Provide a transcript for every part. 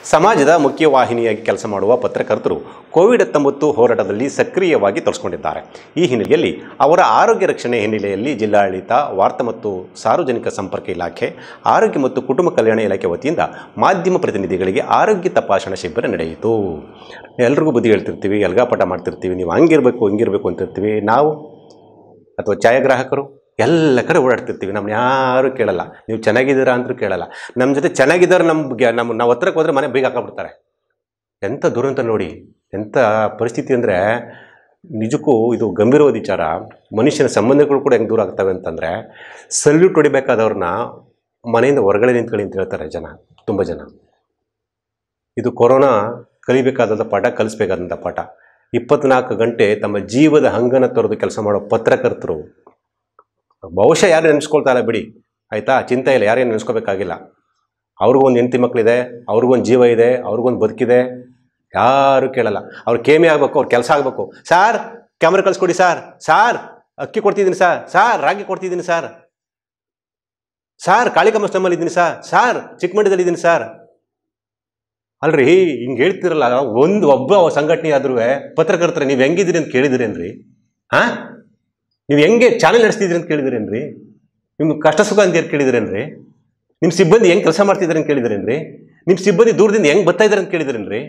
ಸಮಾಜದ ಮುಖ್ಯವಾಹಿನಿಯಾಗಿ ಕೆಲಸ ಮಾಡುವ ಪತ್ರಕರ್ತರು ಕೋವಿಡ್ ಹತ್ತೊಂಬತ್ತು ಹೋರಾಟದಲ್ಲಿ ಸಕ್ರಿಯವಾಗಿ ತೊಡಸ್ಕೊಂಡಿದ್ದಾರೆ ಈ ಹಿನ್ನೆಲೆಯಲ್ಲಿ ಅವರ ಆರೋಗ್ಯ ರಕ್ಷಣೆ ಹಿನ್ನೆಲೆಯಲ್ಲಿ ಜಿಲ್ಲಾಡಳಿತ ವಾರ್ತಾ ಮತ್ತು ಸಾರ್ವಜನಿಕ ಸಂಪರ್ಕ ಇಲಾಖೆ ಆರೋಗ್ಯ ಮತ್ತು ಕುಟುಂಬ ಕಲ್ಯಾಣ ಇಲಾಖೆ ವತಿಯಿಂದ ಮಾಧ್ಯಮ ಪ್ರತಿನಿಧಿಗಳಿಗೆ ಆರೋಗ್ಯ ತಪಾಸಣಾ ಶಿಬಿರ ನಡೆಯಿತು ಎಲ್ರಿಗೂ ಬುದ್ಧಿ ಹೇಳ್ತಿರ್ತೀವಿ ಎಲ್ಗಾಪಟ ಮಾಡ್ತಿರ್ತೀವಿ ನೀವು ಹಂಗಿರಬೇಕು ಹಿಂಗಿರಬೇಕು ಅಂತಿರ್ತೀವಿ ನಾವು ಅಥವಾ ಛಾಯಾಗ್ರಾಹಕರು ಎಲ್ಲ ಕಡೆ ಓಡಾಡ್ತಿರ್ತೀವಿ ನಮ್ಮನ್ನ ಯಾರೂ ಕೇಳಲ್ಲ ನೀವು ಚೆನ್ನಾಗಿದ್ದೀರಾ ಅಂತೂ ಕೇಳಲ್ಲ ನಮ್ಮ ಜೊತೆ ಚೆನ್ನಾಗಿದ್ದಾರೆ ನಮ್ಗೆ ನಮ್ಮ ನಾವು ಹತ್ರಕ್ಕೆ ಹೋದ್ರೆ ಮನೆ ಬೀಗ ಹಾಕೊಂಡ್ಬಿಡ್ತಾರೆ ಎಂಥ ದುರಂತ ನೋಡಿ ಎಂಥ ಪರಿಸ್ಥಿತಿ ಅಂದರೆ ನಿಜಕ್ಕೂ ಇದು ಗಂಭೀರವಾದ ವಿಚಾರ ಮನುಷ್ಯನ ಸಂಬಂಧಗಳು ಕೂಡ ಹೆಂಗೆ ದೂರ ಆಗ್ತವೆ ಅಂತಂದರೆ ಸಲ್ಯೂಟ್ ಹೊಡಿಬೇಕಾದವ್ರನ್ನ ಮನೆಯಿಂದ ಹೊರಗಡೆ ನಿಂತ್ಕೊಳ್ಳಿ ಅಂತ ಹೇಳ್ತಾರೆ ಜನ ತುಂಬ ಜನ ಇದು ಕೊರೋನಾ ಕಲಿಬೇಕಾದಂಥ ಪಾಠ ಕಲಿಸ್ಬೇಕಾದಂಥ ಪಾಠ ಇಪ್ಪತ್ನಾಲ್ಕು ಗಂಟೆ ತಮ್ಮ ಜೀವದ ಹಂಗನ ತೊರೆದು ಕೆಲಸ ಮಾಡೋ ಪತ್ರಕರ್ತರು ಬಹುಶಃ ಯಾರು ನೆನೆಸ್ಕೊಳ್ತಾ ಇಲ್ಲ ಬಿಡಿ ಆಯಿತಾ ಚಿಂತೆ ಇಲ್ಲ ಯಾರೇನು ನೆನೆಸ್ಕೋಬೇಕಾಗಿಲ್ಲ ಅವ್ರಿಗೊಂದು ಹೆಂಡತಿ ಮಕ್ಕಳಿದೆ ಅವ್ರಿಗೊಂದು ಜೀವ ಇದೆ ಅವ್ರಿಗೊಂದು ಬದುಕಿದೆ ಯಾರು ಕೇಳಲ್ಲ ಅವ್ರು ಕೇಮಿ ಆಗಬೇಕು ಅವ್ರ ಕೆಲಸ ಆಗಬೇಕು ಸಾರ್ ಕ್ಯಾಮ್ರಾ ಕಳಿಸ್ಕೊಡಿ ಸಾರ್ ಸಾರ್ ಅಕ್ಕಿ ಕೊಡ್ತಿದ್ದೀನಿ ಸರ್ ಸಾರ್ ರಾಗಿ ಕೊಡ್ತಿದ್ದೀನಿ ಸರ್ ಸಾರ್ ಕಾಳಿಕಮ್ಮ ಸ್ಟಮ್ಮಲ್ಲಿ ಇದ್ದೀನಿ ಸರ್ ಸಾರ್ ಚಿಕ್ಕಮಂಡ್ಯದಲ್ಲಿ ಇದ್ದೀನಿ ಸರ್ ಅಲ್ರಿ ಹಿಂಗೆ ಹೇಳ್ತಿರಲ್ಲ ಒಂದು ಒಬ್ಬ ಸಂಘಟನೆ ಆದ್ರೂ ಪತ್ರಕರ್ತರ ನೀವು ಹೆಂಗಿದ್ದೀರಿ ಅಂತ ಕೇಳಿದಿರೇನ್ರಿ ಹಾಂ ನೀವು ಹೆಂಗೆ ಚಾನೆಲ್ ನಡೆಸ್ತಿದ್ರಿ ಅಂತ ಕೇಳಿದಿರೇನ್ರಿ ನಿಮ್ಮ ಕಷ್ಟ ಸುಖ ಅಂತ ಯಾರು ಕೇಳಿದಿರೇನ್ರಿ ನಿಮ್ಮ ಸಿಬ್ಬಂದಿ ಹೆಂಗೆ ಕೆಲಸ ಮಾಡ್ತಿದ್ದಾರೆ ಅಂತ ಕೇಳಿದಿರೇನ್ರಿ ನಿಮ್ಮ ಸಿಬ್ಬಂದಿ ದೂರದಿಂದ ಹೆಂಗೆ ಬರ್ತಾ ಇದ್ದಾರೆ ಅಂತ ಕೇಳಿದಿರೇನ್ರಿ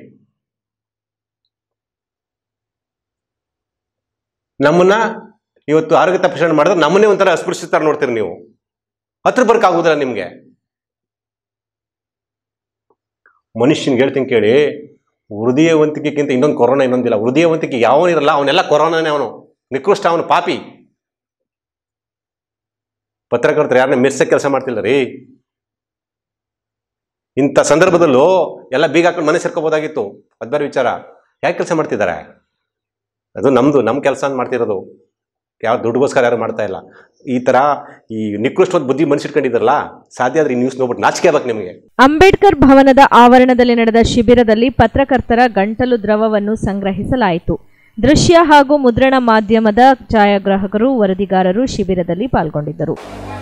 ನಮ್ಮನ್ನ ಇವತ್ತು ಆರೋಗ್ಯ ತಪಾಸಣೆ ಮಾಡಿದ್ರೆ ನಮ್ಮನ್ನೇ ಒಂಥರ ಅಸ್ಪೃಶ್ಯತರ ನೋಡ್ತೀರಿ ನೀವು ಹತ್ರ ಬರೋಕ್ಕಾಗೋದಿಲ್ಲ ನಿಮಗೆ ಮನುಷ್ಯನ್ಗೆ ಹೇಳ್ತೀನಿ ಕೇಳಿ ಹೃದಯವಂತಿಕೆಗಿಂತ ಇನ್ನೊಂದು ಕೊರೋನಾ ಇನ್ನೊಂದಿಲ್ಲ ಹೃದಯವಂತಿಕೆ ಯಾವನಿರಲ್ಲ ಅವನೆಲ್ಲ ಕೊರೋನಾನೇ ಅವನು ನಿಕೃಷ್ಟ ಅವನು ಪಾಪಿ ಪತ್ರಕರ್ತರು ಯಾರನ್ನ ಮೆರ್ಸ ಕೆಲಸ ಮಾಡ್ತಿಲ್ಲ ರೀ ಇಂಥ ಸಂದರ್ಭದಲ್ಲೂ ಎಲ್ಲ ಬೀಗ ಹಾಕೊಂಡು ಮನೆ ಸೇರ್ಕೋಬೋದಾಗಿತ್ತು ಅದು ಬೇರೆ ವಿಚಾರ ಯಾಕೆ ಕೆಲಸ ಮಾಡ್ತಿದ್ದಾರೆ ಅದು ನಮ್ಮದು ನಮ್ಮ ಕೆಲಸ ಅಂತ ಮಾಡ್ತಿರೋದು ಯಾವ ದುಡ್ಡುಗೋಸ್ಕರ ಯಾರು ಮಾಡ್ತಾ ಇಲ್ಲ ಈ ಥರ ಈ ನಿಕೃಷ್ಟವಾದ ಬುದ್ಧಿ ಮನುಷ್ಯಟ್ಕೊಂಡಿದ್ದಾರಲ್ಲ ಸಾಧ್ಯ ಆದ್ರೆ ಈ ನ್ಯೂಸ್ ನೋಡ್ಬಿಟ್ಟು ನಾಚಿಕೆ ಆಗ್ಬೇಕು ನಿಮಗೆ ಅಂಬೇಡ್ಕರ್ ಭವನದ ಆವರಣದಲ್ಲಿ ನಡೆದ ಶಿಬಿರದಲ್ಲಿ ಪತ್ರಕರ್ತರ ಗಂಟಲು ದ್ರವವನ್ನು ಸಂಗ್ರಹಿಸಲಾಯಿತು ದೃಶ್ಯ ಹಾಗೂ ಮುದ್ರಣ ಮಾಧ್ಯಮದ ಛಾಯಾಗ್ರಾಹಕರು ವರದಿಗಾರರು ಶಿಬಿರದಲ್ಲಿ ಪಾಲ್ಗೊಂಡಿದ್ದರು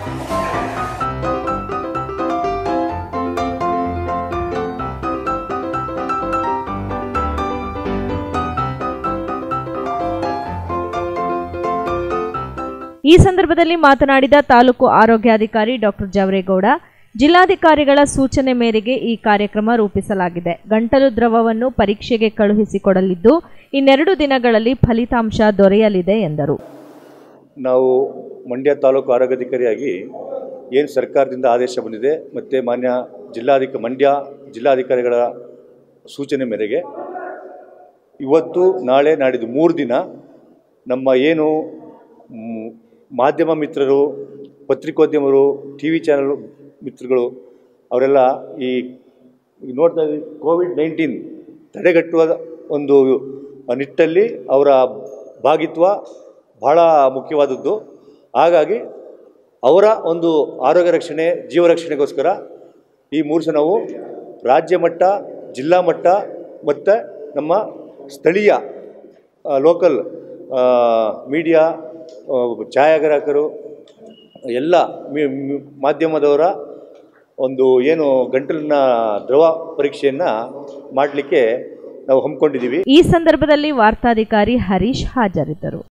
ಈ ಸಂದರ್ಭದಲ್ಲಿ ಮಾತನಾಡಿದ ತಾಲೂಕು ಆರೋಗ್ಯಾಧಿಕಾರಿ ಡಾಕ್ಟರ್ ಜವರೇಗೌಡ ಜಿಲ್ಲಾಧಿಕಾರಿಗಳ ಸೂಚನೆ ಮೇರೆಗೆ ಈ ಕಾರ್ಯಕ್ರಮ ರೂಪಿಸಲಾಗಿದೆ ಗಂಟಲು ದ್ರವವನ್ನು ಪರೀಕ್ಷೆಗೆ ಕಳುಹಿಸಿಕೊಡಲಿದ್ದು ಇನ್ನೆರಡು ದಿನಗಳಲ್ಲಿ ಫಲಿತಾಂಶ ದೊರೆಯಲಿದೆ ಎಂದರು ನಾವು ಮಂಡ್ಯ ತಾಲೂಕು ಆರೋಗ್ಯಾಧಿಕಾರಿಯಾಗಿ ಏನು ಸರ್ಕಾರದಿಂದ ಆದೇಶ ಬಂದಿದೆ ಮತ್ತು ಮಾನ್ಯ ಜಿಲ್ಲಾಧಿಕ ಮಂಡ್ಯ ಜಿಲ್ಲಾಧಿಕಾರಿಗಳ ಸೂಚನೆ ಮೇರೆಗೆ ಇವತ್ತು ನಾಳೆ ನಾಡಿದ್ದು ಮೂರು ದಿನ ನಮ್ಮ ಏನು ಮ್, ಮಾಧ್ಯಮ ಮಿತ್ರರು ಪತ್ರಿಕೋದ್ಯಮರು ಟಿ ವಿ ಚಾನಲ್ ಮಿತ್ರಗಳು ಅವರೆಲ್ಲ ಈ ಈಗ ನೋಡ್ತಾ ಇದ್ದೀವಿ ಕೋವಿಡ್ ನೈನ್ಟೀನ್ ತಡೆಗಟ್ಟುವ ಒಂದು ನಿಟ್ಟಲ್ಲಿ ಅವರ ಭಾಗಿತ್ವ ಬಹಳ ಮುಖ್ಯವಾದದ್ದು ಹಾಗಾಗಿ ಅವರ ಒಂದು ಆರೋಗ್ಯ ರಕ್ಷಣೆ ಜೀವ ರಕ್ಷಣೆಗೋಸ್ಕರ ಈ ಮೂರು ಸಹ ನಾವು ರಾಜ್ಯ ಮಟ್ಟ ಜಿಲ್ಲಾ ಮಟ್ಟ ಮತ್ತು ನಮ್ಮ ಸ್ಥಳೀಯ ಲೋಕಲ್ ಮೀಡಿಯಾ ಛಾಯಾಗ್ರಾಹಕರು ಎಲ್ಲ ಮಿ- ಮಿ- ಮಾಧ್ಯಮದವರ ಒಂದು ಏನು ಗಂಟಲಿನ ದ್ರವ ಪರೀಕ್ಷೆಯನ್ನು ಮಾಡಲಿಕ್ಕೆ ನಾವು ಹಮ್ಮಿಕೊಂಡಿದ್ದೀವಿ ಈ ಸಂದರ್ಭದಲ್ಲಿ ವಾರ್ತಾಧಿಕಾರಿ ಹರೀಶ್ ಹಾಜರಿದ್ದರು